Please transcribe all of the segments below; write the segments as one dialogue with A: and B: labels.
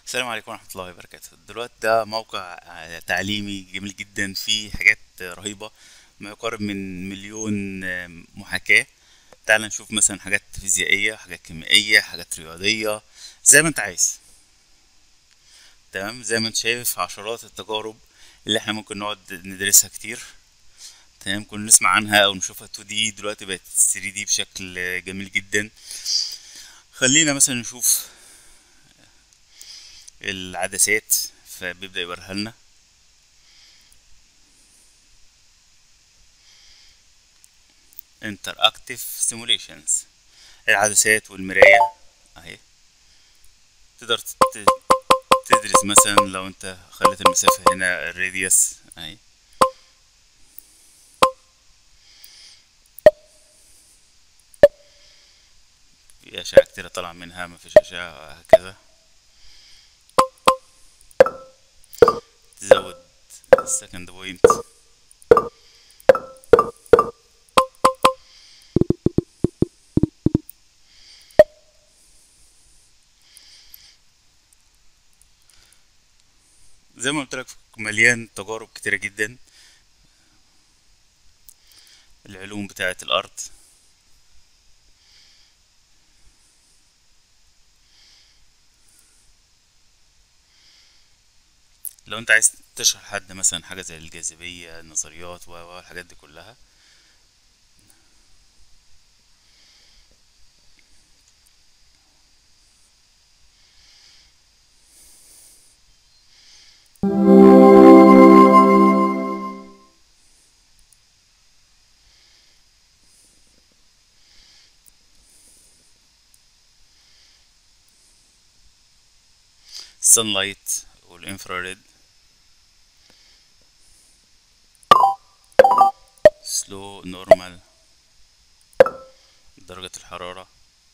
A: السلام عليكم ورحمة الله وبركاته دلوقتي ده موقع آه، تعليمي جميل جدا فيه حاجات آه، رهيبة ما يقارب من مليون آه، محاكاة تعال نشوف مثلا حاجات فيزيائية حاجات كيميائية حاجات رياضية زي ما انت عايز تمام زي ما انت شايف عشرات التجارب اللي احنا ممكن نقعد ندرسها كتير تمام كنا نسمع عنها او نشوفها 2D دلوقتي بقت 3D بشكل آه، جميل جدا خلينا مثلا نشوف العدسات فبيبدأ يوريها لنا interactive simulations العدسات والمراية اهي تقدر ت- تدرس مثلا لو انت خليت المسافة هنا الراديوس اهي في أشعة كتيرة طالعة منها مفيش أشعة هكذا تزود السكند بوينت زي ما قلت لك مليان تجارب كتيرة جدا العلوم بتاعة الأرض لو انت عايز تشرح لحد مثلا حاجة زي الجاذبية النظريات و و الحاجات دي كلها السانلايت والانفراريد سلو نورمال درجة الحرارة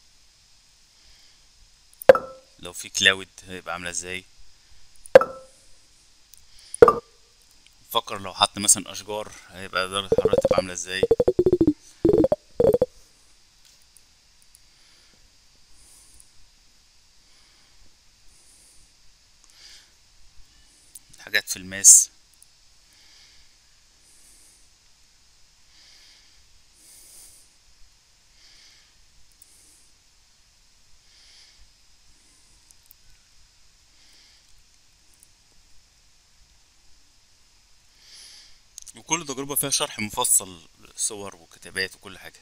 A: لو في كلاود هيبقى عاملة ازاي فكر لو حط مثلا اشجار هيبقى درجة الحرارة تبقى عاملة ازاي حاجات في الماس وكل تجربة فيها شرح مفصل صور وكتابات وكل حاجة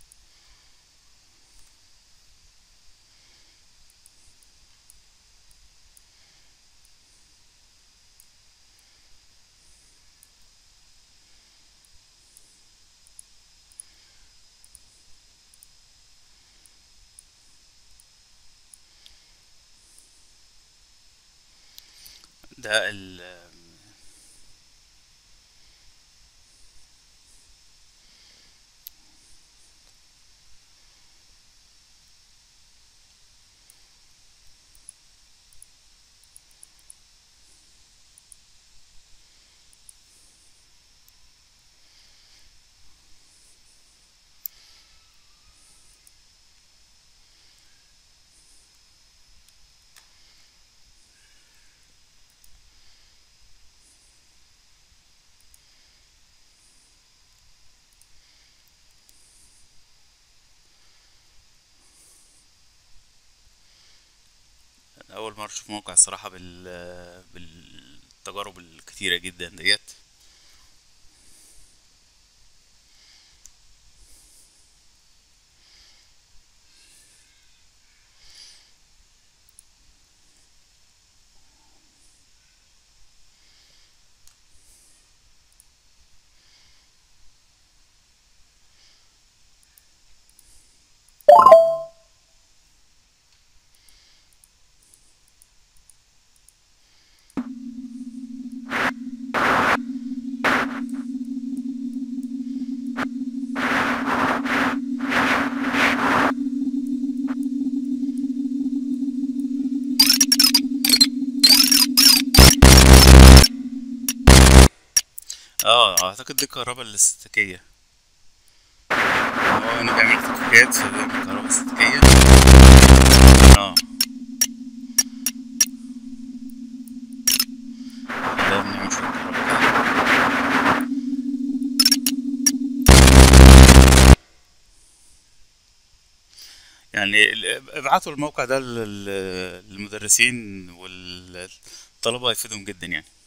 A: ده ال أول مرة أشوف موقع الصراحة بال بالتجارب الكتيرة جدا ديت اه اعتقد دي الكهرباء الاستاتيكية هو انا بيعمل احتكاكات فبيعمل كهرباء استاتيكية اه يعني ال- ابعتوا الموقع ده لل- للمدرسين والطلبة هيفيدهم جدا يعني